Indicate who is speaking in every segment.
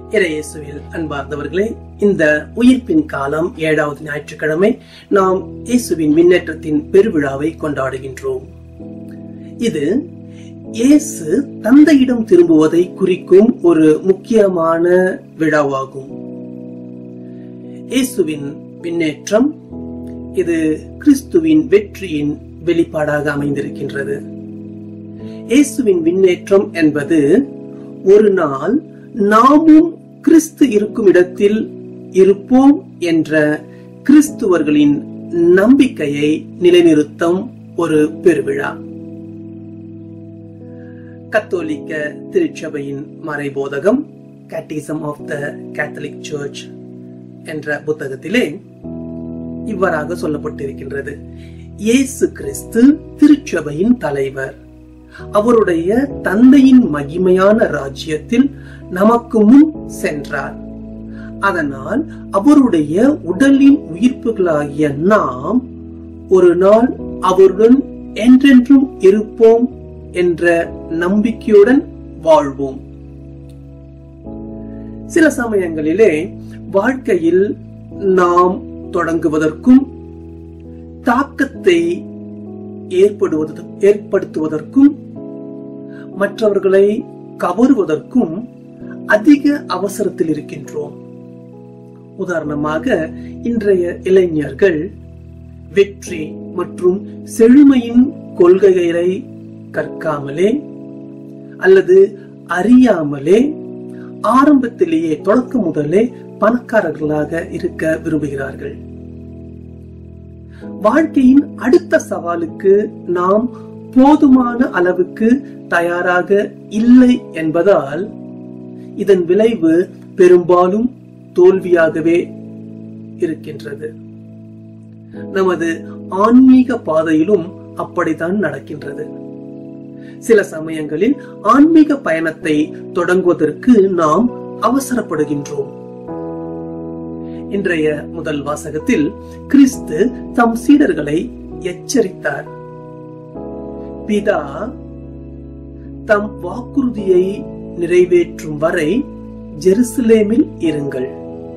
Speaker 1: இறையேசுவில் அன்பார்ந்தவர்களே இந்த உயிர்ப்பின் காலம் ஏழாவது ஞாயிற்றுக்கிழமை நாம் இயேசுவின் முன்னேற்றத்தின் பெருவிழாவை கொண்டாடுகின்றோம் இது இயேசு தந்தையிடம் திரும்புவதை குறிக்கும் ஒரு முக்கியமான விழாவாகும் இயேசுவின் பின்னேற்றம் இது கிறிஸ்துவின் வெற்றியின் வெளிப்பாடாக அமைந்திருக்கின்றது இயேசுவின் விண்ணேற்றம் என்பது ஒரு நாள் நாமும் கிறிஸ்து இருக்கும் இடத்தில் இருப்போம் என்ற கிறிஸ்துவர்களின் நம்பிக்கையை நிலைநிறுத்தும் ஒரு பெருவிழா கத்தோலிக்க திருச்சபையின் மறைபோதகம் catechism of the catholic church என்ற புத்தகத்திலே இவ்வாறாக சொல்லப்பட்டிருக்கின்றது இயேசு கிறிஸ்து திருச்சபையின் தலைவர் அவருடைய தந்தையின் மகிமையான ராஜ்யத்தில் நமக்கு முன் சென்றார் அதனால் அவருடைய உடலின் உயிர்ப்புகளாகிய நாம் ஒரு நாள் அவருடன் என்றென்றும் இருப்போம் என்ற நம்பிக்கையுடன் வாழ்வோம் சில சமயங்களிலே வாழ்க்கையில் நாம் தொடங்குவதற்கும் தாக்கத்தை ஏற்படுவது ஏற்படுத்துவதற்கும் மற்றவர்களை கவருவதற்கும் அதிக அவசரத்தில் இருக்கின்றோம் உதாரணமாக இன்றைய இளைஞர்கள் வெற்றி மற்றும் செழுமையின் கொள்கைகளை கற்காமலே அல்லது அறியாமலே ஆரம்பத்திலேயே தொடக்க முதலே பணக்காரர்களாக இருக்க விரும்புகிறார்கள் வாழ்க்கையின் அடுத்த சவாலுக்கு நாம் போதுமான அளவுக்கு தயாராக இல்லை என்பதால் இதன் விளைவு பெரும்பாலும் தோல்வியாகவே இருக்கின்றது நமது ஆன்மீக பாதையிலும் அப்படித்தான் நடக்கின்றது சில சமயங்களில் ஆன்மீக பயணத்தை தொடங்குவதற்கு நாம் அவசரப்படுகின்றோம் இன்றைய முதல் வாசகத்தில் கிறிஸ்து தம் சீடர்களை எச்சரித்தார் பிதா தம் வாக்குறுதியை நிறைவேற்றும் வரை ஜெருசலேமில் இருங்கள்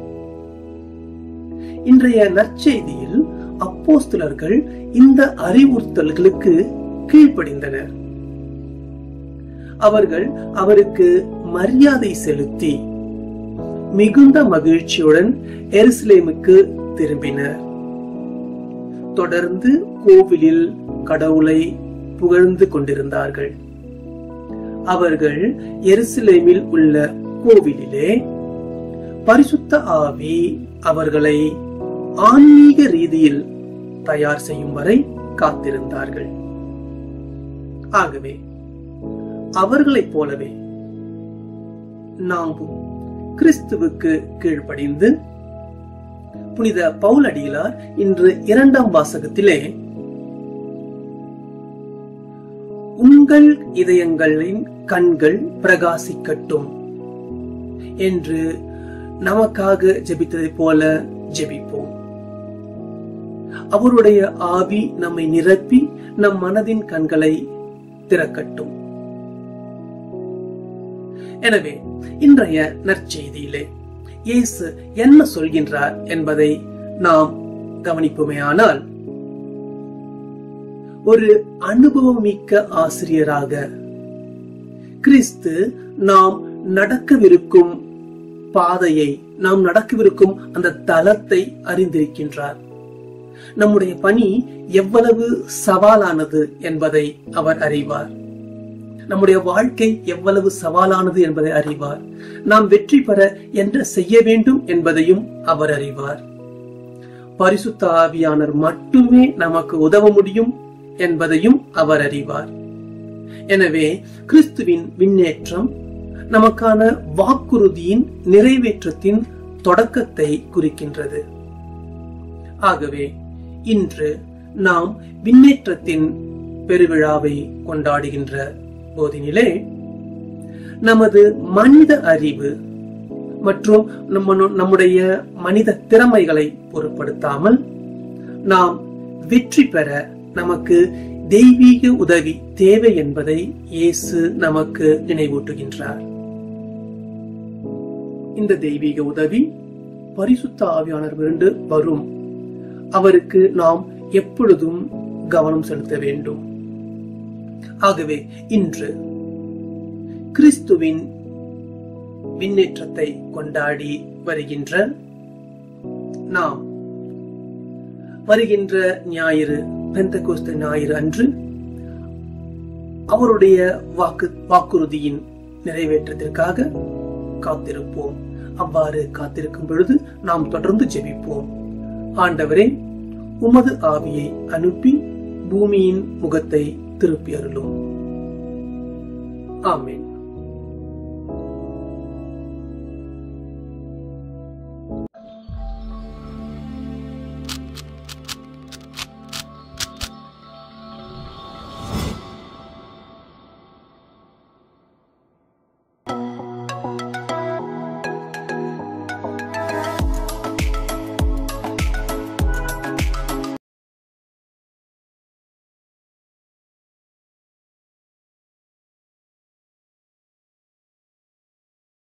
Speaker 1: இன்றைய நற்செய்தியில் அப்போஸ்தலர்கள் இந்த அறிவுறுத்தல்களுக்கு கீழ்ப்படிந்தனர் அவர்கள் அவருக்கு மரியாதை செலுத்தி மிகுந்த மகிழ்ச்சியுடன் எருசலேமுக்கு திரும்பினர் தொடர்ந்து கோவிலில் கடவுளை புகழ்ந்து கொண்டிருந்தார்கள் அவர்கள் எருசலேமில் உள்ள கோவிலிலே பரிசுத்த ஆவி அவர்களை ஆன்மீக ரீதியில் தயார் செய்யும் வரை காத்திருந்தார்கள் ஆகவே அவர்களைப் போலவே நாமும் கிறிஸ்துவுக்கு கீழ்ப்படிந்து புனித பவுலடியிலார் இன்று இரண்டாம் வாசகத்திலே உங்கள் இதயங்களின் கண்கள் பிரகாசிக்கட்டும் என்று நமக்காக ஜெபித்ததை போல ஜெபிப்போம் அவருடைய ஆவி நம்மை நிரப்பி நம் மனதின் கண்களை திறக்கட்டும் எனவே இன்றைய நற்செய்தியிலே இயேசு என்ன சொல்கின்றார் என்பதை நாம் கவனிப்போமேயானால் ஒரு அனுபவமிக்க ஆசிரியராக கிறிஸ்து நாம் நடக்கவிருக்கும் பாதையை நாம் நடக்கவிருக்கும் அந்த தளத்தை அறிந்திருக்கின்றார் நம்முடைய பணி எவ்வளவு சவாலானது என்பதை அவர் அறிவார் நம்முடைய வாழ்க்கை எவ்வளவு சவாலானது என்பதை அறிவார் நாம் வெற்றி பெற என்ன செய்ய வேண்டும் என்பதையும் அவர் அறிவார் பரிசுத்த ஆவியானர் மட்டுமே நமக்கு உதவ முடியும் என்பதையும் அவர் அறிவார் எனவே கிறிஸ்துவின் விண்ணேற்றம் நமக்கான வாக்குறுதியின் நிறைவேற்றத்தின் தொடக்கத்தை குறிக்கின்றது ஆகவே இன்று நாம் விண்ணேற்றத்தின் பெருவிழாவை கொண்டாடுகின்ற போதினிலே நமது மனித அறிவு மற்றும் நம்ம நம்முடைய மனித திறமைகளை பொருட்படுத்தாமல் நாம் வெற்றி பெற நமக்கு தெய்வீக உதவி தேவை என்பதை இயேசு நமக்கு நினைவூட்டுகின்றார் இந்த தெய்வீக உதவி பரிசுத்த ஆவியானவரிலிருந்து வரும் அவருக்கு நாம் எப்பொழுதும் கவனம் செலுத்த வேண்டும் ஆகவே இன்று கிறிஸ்துவின் விண்ணேற்றத்தை கொண்டாடி வருகின்ற நாம் வருகின்ற ஞாயிறு பெந்தகோஸ்த ஞாயிறு அன்று அவருடைய வாக்கு வாக்குறுதியின் நிறைவேற்றத்திற்காக காத்திருப்போம் அவ்வாறு காத்திருக்கும் பொழுது நாம் தொடர்ந்து ஜெபிப்போம் ஆண்டவரே உமது ஆவியை அனுப்பி பூமியின் முகத்தை திருப்பி அருளும் ஆமென்